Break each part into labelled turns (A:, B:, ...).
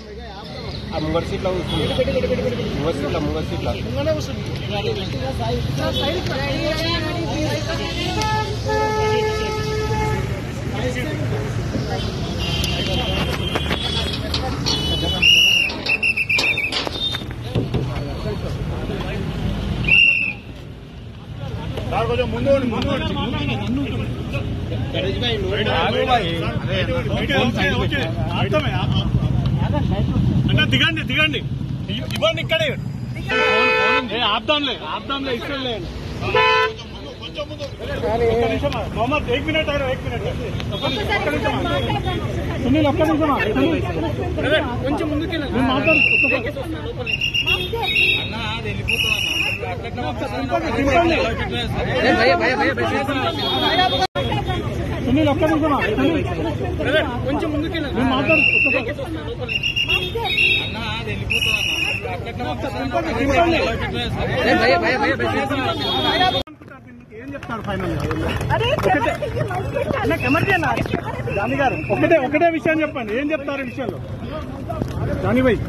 A: ఆ ముంగటి సీట్లో కూర్చుంది ముంగటి సీట్లో ముంగటి సీట్లో
B: సార్ కొంచెం ముందు ఉండి, ముందు ఉండి.
A: ఆగు భాయ్.
B: Okay, okay, okay. అర్థమే, ఆ- అన్న దిగండి దిగండి ఇ- ఇవ్వండి ఇక్కడే ఏ, ఆపుదాంలే ఆపుదాంలే ఇక్కడలే ఒక్క నిమిషం మొహమ్మద్ ఏక్ మినిట్ ఆరు ఏక్ మినిట్ ఒక్క నిమిషం ఒక్క నిమిషం సునీల్ ఒక్క నిమిషం సునీల్ కొంచెం ముందుకెళ్ళి మాట్లాడు సునీల్ ఒక్క నిమిషం సునీల్ కొంచెం ముందుకెళ్ళి మాట్లాడు ఏం చెప్తారు ఫైనల్ జానీ గారు ఒకటే ఒకటే విషయం చెప్పండి ఏం చెప్తారు ఈ విషయంలో జానీ భాయ్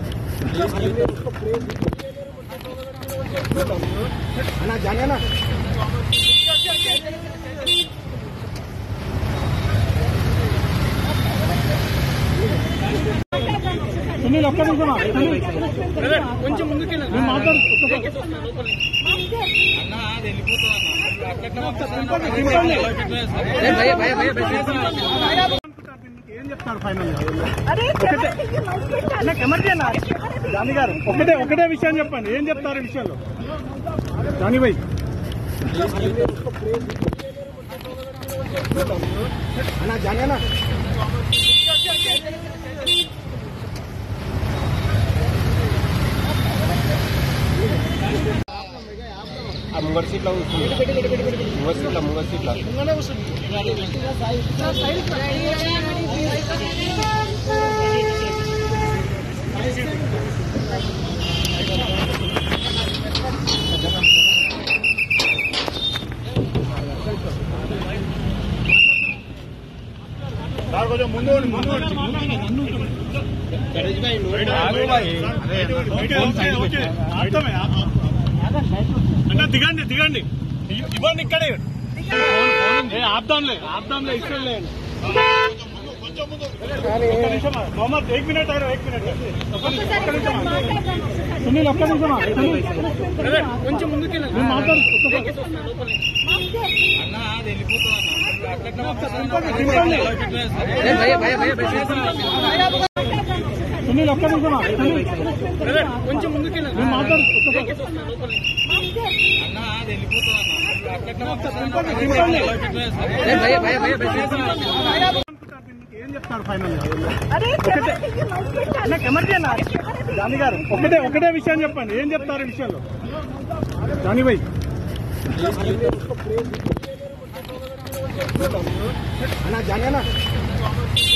B: అన్నా జానీ అన్నా సునీల్ ఒక్క నిమిషం సునీల్ కొంచెం ముందుకెళ్ళి మాట్లాడు ఏం చెప్తారు ఫైనల్ జానీ గారు ఒకటే ఒకటే విషయం చెప్పండి ఏం చెప్తారు ఈ విషయంలో జానీ భాయ్ అన్నా జానీ అన్నా
A: ఆ ముంగటి సీట్లో కూర్చుంది ముంగటి సీట్లో ముంగటి సీట్లో
B: సార్ కొంచెం ముందు ఉండి, ముందు ఉండి.
A: ఆగు భాయ్.
B: Okay, okay, okay. అర్థమే, ఆ- అన్న దిగండి దిగండి ఇ- ఇవ్వండి ఇక్కడే ఏ, ఆపుదాంలే ఆపుదాంలే ఇక్కడలే ఒక్క నిమిషం మొహమ్మద్ ఏక్ మినిట్ ఆరు ఏక్ మినిట్ ఒక్క నిమిషం ఒక్క నిమిషం సునీల్ ఒక్క నిమిషం సునీల్ కొంచెం ముందుకెళ్ళి మాట్లాడు సునీల్ ఒక్క నిమిషం సునీల్ కొంచెం ముందుకెళ్ళి మాట్లాడు ఏం చెప్తారు ఫైనల్ జానీ గారు ఒకటే ఒకటే విషయం చెప్పండి ఏం చెప్తారు ఈ విషయంలో జానీ భాయ్ అన్నా జానీ అన్నా